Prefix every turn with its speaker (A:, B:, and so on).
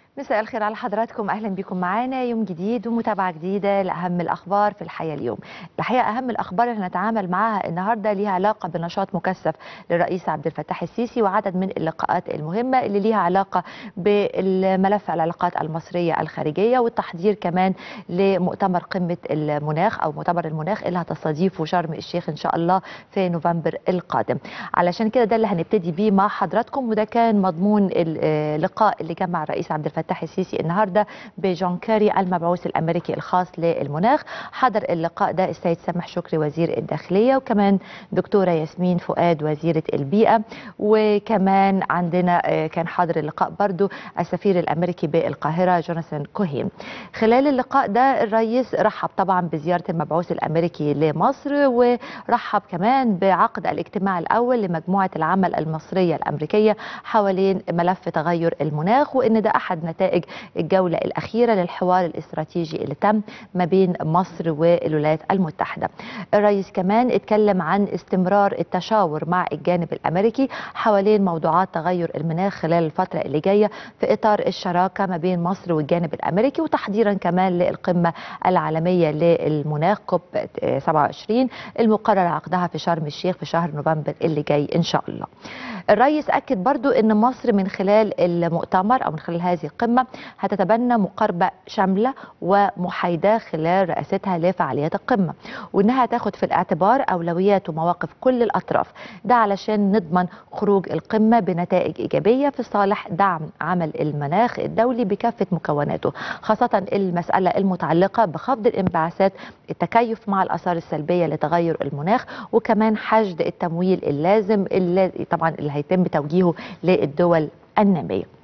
A: مساء الخير على حضراتكم اهلا بكم معانا يوم جديد ومتابعه جديده لاهم الاخبار في الحياه اليوم. الحقيقه اهم الاخبار اللي هنتعامل معاها النهارده ليها علاقه بنشاط مكثف للرئيس عبد الفتاح السيسي وعدد من اللقاءات المهمه اللي ليها علاقه بالملف العلاقات المصريه الخارجيه والتحضير كمان لمؤتمر قمه المناخ او مؤتمر المناخ اللي هتستضيفه شرم الشيخ ان شاء الله في نوفمبر القادم. علشان كده ده اللي هنبتدي بيه مع حضراتكم وده كان مضمون اللقاء اللي جمع الرئيس عبد الفتاح الفتاح السيسي النهارده بجون كاري المبعوث الامريكي الخاص للمناخ حضر اللقاء ده السيد سامح شكري وزير الداخليه وكمان دكتوره ياسمين فؤاد وزيره البيئه وكمان عندنا كان حاضر اللقاء برضو السفير الامريكي بالقاهره جوناثان كوهين خلال اللقاء ده الرئيس رحب طبعا بزياره المبعوث الامريكي لمصر ورحب كمان بعقد الاجتماع الاول لمجموعه العمل المصريه الامريكيه حوالين ملف تغير المناخ وان ده احد نتائج الجولة الأخيرة للحوار الاستراتيجي اللي تم ما بين مصر والولايات المتحدة الرئيس كمان اتكلم عن استمرار التشاور مع الجانب الأمريكي حوالين موضوعات تغير المناخ خلال الفترة اللي جاية في إطار الشراكة ما بين مصر والجانب الأمريكي وتحضيرا كمان للقمة العالمية للمناخ كوب 27 المقرر عقدها في شرم الشيخ في شهر نوفمبر اللي جاي إن شاء الله الرئيس أكد برضو أن مصر من خلال المؤتمر أو من خلال هذه القمة هتتبنى مقاربة شاملة ومحايدة خلال رئاستها لفعاليات القمة وأنها تاخد في الاعتبار أولويات ومواقف كل الأطراف ده علشان نضمن خروج القمة بنتائج إيجابية في صالح دعم عمل المناخ الدولي بكافة مكوناته خاصة المسألة المتعلقة بخفض الانبعاثات التكيف مع الآثار السلبية لتغير المناخ وكمان حشد التمويل اللازم اللي طبعا اللي هيتم توجيهه للدول النامية